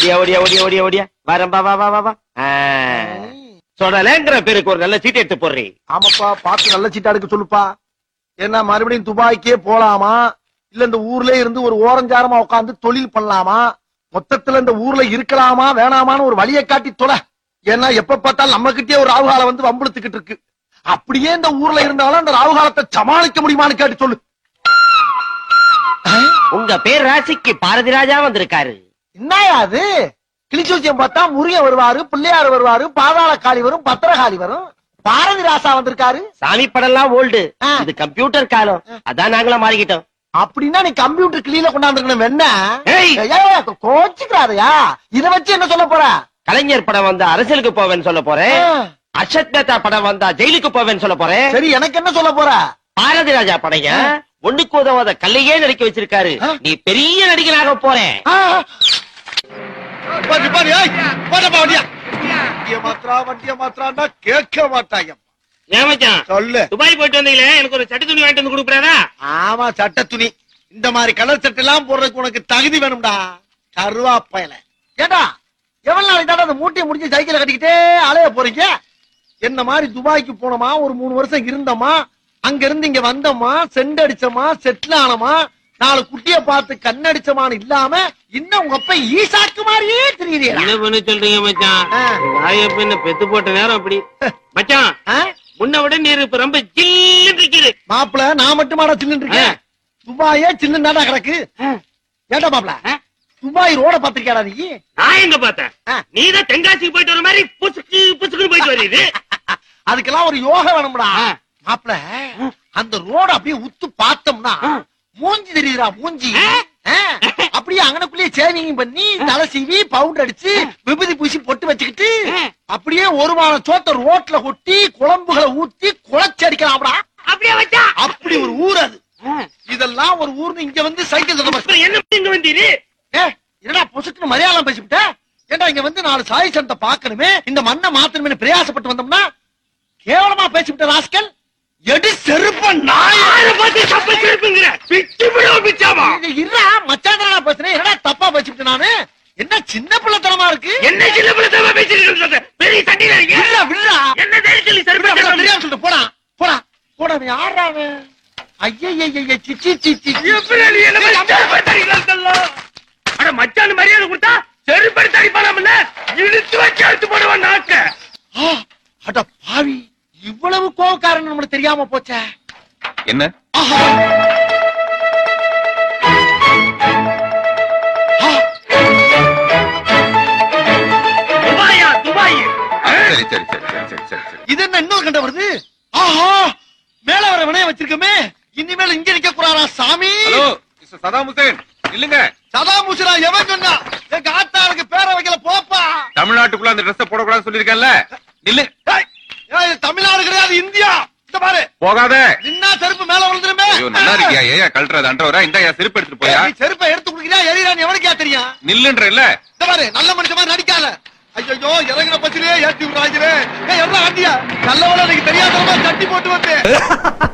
ஓடியா ஓடியா ஓடியா ஓடியா ஓடியா வரம்பா வா வா வா வா ஆ. சொடலேங்கிற பேருக்கு ஒரு நல்ல சீட் எடுத்து போடுறீ ஆமாப்பா பார்த்து நல்ல சீட்டா எடுக்க சொல்லுப்பா ஏன்னா மறுபடியும் துபாய்க்கே போலாமா இல்ல இந்த ஊர்ல இருந்து ஒரு ஓரஞ்சாரமா உட்கார்ந்து தொழில் பண்ணலாமா மொத்தத்துல இந்த ஊர்ல இருக்கலாமா வேணாமான்னு ஒரு வழியை காட்டி தொலை ஏன்னா எப்ப பார்த்தாலும் நம்ம கிட்டே ஒரு ராவுகாலம் வந்து வம்புழுத்துக்கிட்டு இருக்கு அப்படியே இந்த ஊர்ல இருந்தாலும் அந்த ராவுகாலத்தை சமாளிக்க முடியுமான்னு கேட்டு சொல்லு உங்க பேர் ராசிக்கு பாரதி ராஜா வந்திருக்காரு என்னயா அது கிளிச்சூச்சியம் பார்த்தா முருகன் வருவாரு பிள்ளையார் வருவாரு பாதாள காளி வரும் பத்திரகாளி வரும் பாரதி ராசா வந்திருக்காரு சாமி படம்லாம் ஓல்டு ஆ. இது கம்ப்யூட்டர் காலம் அதான் நாங்களாம் மாறிக்கிட்டோம் அப்படின்னா நீ கம்ப்யூட்டர் கிளீல கொண்டாந்துருக்கணும் என்ன ஏய்! கோச்சுக்கிறாதயா இத வச்சு என்ன சொல்ல போற கலைஞர் படம் வந்தா அரசியலுக்கு போவேன்னு சொல்ல போறேன் ஆ. அர்ஷத் மேத்தா படம் வந்தா ஜெயிலுக்கு போவேன்னு சொல்ல போறேன் சரி எனக்கு என்ன சொல்ல போற பாரதி ராஜா படைங்க ஒண்ணுக்கு உதவாத கல்லையே நடிக்க வச்சிருக்காரு ஆ. நீ பெரிய நடிகனாக போறேன் ஆ. பாரு, பாரு, ஏய், போடப்பா, வண்டியா. வண்டிய மாத்திரா வண்டிய மாத்திரான்னா கேட்க மாட்டாங்க ஏன் மச்சான் சொல்லு துபாய் போயிட்டு வந்தீங்களே எனக்கு ஒரு சட்டு துணி வாங்கிட்டு வந்து கொடுக்குறாரா ஆமா சட்ட துணி இந்த மாதிரி கலர் சட்டை எல்லாம் போடுறதுக்கு உனக்கு தகுதி வேணும்டா கருவாப்பையில ஏடா எவ்வளவு நாளைக்கு தாண்டா அந்த மூட்டையை முடிஞ்சு சைக்கிள கட்டிக்கிட்டே அலைய போறீங்க என்ன மாதிரி துபாய்க்கு போனோமா ஒரு மூணு வருஷம் இருந்தோமா அங்க இருந்து இங்க வந்தோமா செண்ட் அடிச்சோமா செட்டில் ஆனோமா நாலு குட்டிய பார்த்து கண்ணடிச்சமான்னு இல்லாம இன்னும் உங்க அப்ப ஈசாக்கு மாதிரியே தெரியுறீங்க என்ன பண்ண சொல்றீங்க மச்சான் ஆ. வாயப்ப என்ன பெத்து போட்ட நேரம் அப்படி மச்சான் முன்ன விட நீர் இப்ப ரொம்ப ஜில்லுன்னு இருக்குது மாப்பிள நான் மட்டுமாடா சில்லுன்னு இருக்கேன் துபாயே சில்லுன்னு தாண்டா கிடக்கு ஏண்டா மாப்பிள ஆ. துபாய் ரோட பாத்திருக்கியாடா நீ நான் எங்க பார்த்தேன் ஆ. நீதான் தென்காசிக்கு போயிட்டு வர மாதிரி புசுக்கு புசுக்குன்னு போயிட்டு வருது அதுக்கெல்லாம் ஒரு யோகம் வேணும்டா ஆ. மாப்பிள அந்த ரோட அப்படியே உத்து பார்த்தோம்னா ஆ. மூஞ்சி தெரியுதுடா மூஞ்சி ஆ. ஆ. அப்படியே அங்கனக்குள்ளேயே சேவிங் பண்ணி தலை சீவி பவுடர் அடிச்சு விபூதி பூசி பொட்டு வச்சுக்கிட்டு ஆ. அப்படியே ஒரு வாரம் சோத்த ரோட்ல கொட்டி குழம்புகளை ஊத்தி குழச்சி அடிக்கலாம்டா அப்படியே வச்சா அப்படி ஒரு ஊர் அது இதெல்லாம் ஒரு ஊர்னு இங்க வந்து சைக்கிள் தட இப்ப என்ன இங்க வந்தீரு ஏ என்னடா பொசுக்குன்னு மலையாளம் பேசிவிட்ட ஏண்டா இங்க வந்து நாலு சாய் சந்தை பார்க்கணுமே இந்த மண்ணை மாத்தணுமே பிரயாசப்பட்டு வந்தோம்னா கேவலமா பேசிவிட்ட ராஸ்கல் எடி செருப்ப நாய யாரை பார்த்து தப்பு சிறப்புங்கிற பிச்சு விடுவோம் பிச்சாமா இருடா மச்சான் பேசுறேன் என்னடா தப்பா பேசிவிட்டு நானு என்ன சின்ன பிள்ளைத்தனமா இருக்கு என்ன சின்ன பிள்ளை தப்பா பேசிட்டு இருக்க பெரிய சண்டையில இருக்கீங்க விடுடா விடுடா என்ன தைரியத்தில் விடுடா, விடுடா, சர்பம் தெரியாம சொல்லிட்டு போடா போடா போடா அவன் யாரா அவன் ஐயய்யய்ய சிச்சி சிச்சி எப்படி நீ என்ன மாதிரி செருப்பை தரிக்கலாம் சொல்லலாம்? அட மச்சான் மரியாதை கொடுத்தா செருப்பை தரிப்பானாம்ல இழுத்து வச்சு அழுத்து போடுவான் நாக்க ஆ, அட பாவி இவ்வளவு கோவக்காரன் நம்மளுக்கு தெரியாம போச்சே என்ன ஆஹா. ஆ, துபாயா துபாய் சரி சரி சரி சரி சரி சரி சரி இது என்ன இன்னொரு கண்ட வருது ஆஹா மேல வர வினைய வச்சிருக்கோமே இனிமேல் இங்க நிக்க கூடாதா சாமி ஹலோ மிஸ்டர் சதாம் ஹுசேன் இல்லங்க சதா முசுரா எவன் சொன்னா எங்க ஆத்தாருக்கு பேரை வைக்கல போப்பா தமிழ்நாட்டுக்குள்ள அந்த ட்ரெஸ் போடக்கூடாதுன்னு சொல்லிருக்கேன்ல நில்லு ஏய், ஏய், இது தமிழ்நாடு கிடையாது இந்தியா இந்த பாரு போகாத நின்னா செருப்பு மேல விழுந்துருமே ஐயோ நல்லா இருக்கியா ஏயா கழட்டுறது அன்றவரா இந்த என் செருப்பு எடுத்துட்டு போயா நீ செருப்பை எடுத்து குடுக்கிறியா எரியறான்னு எவனுக்கா தெரியும் நில்லுன்ற இல்ல இந்த பாரு நல்ல மனுஷன் மாதிரி நடிக்காத ஐயோ இறங்குற பச்சிலே ஏத்தி விடுறாங்களே ஏய் எவ்வளவு ஆண்டியா நல்லவள எனக்கு தெரியாதவங்க கட்டி போட்டு வந்து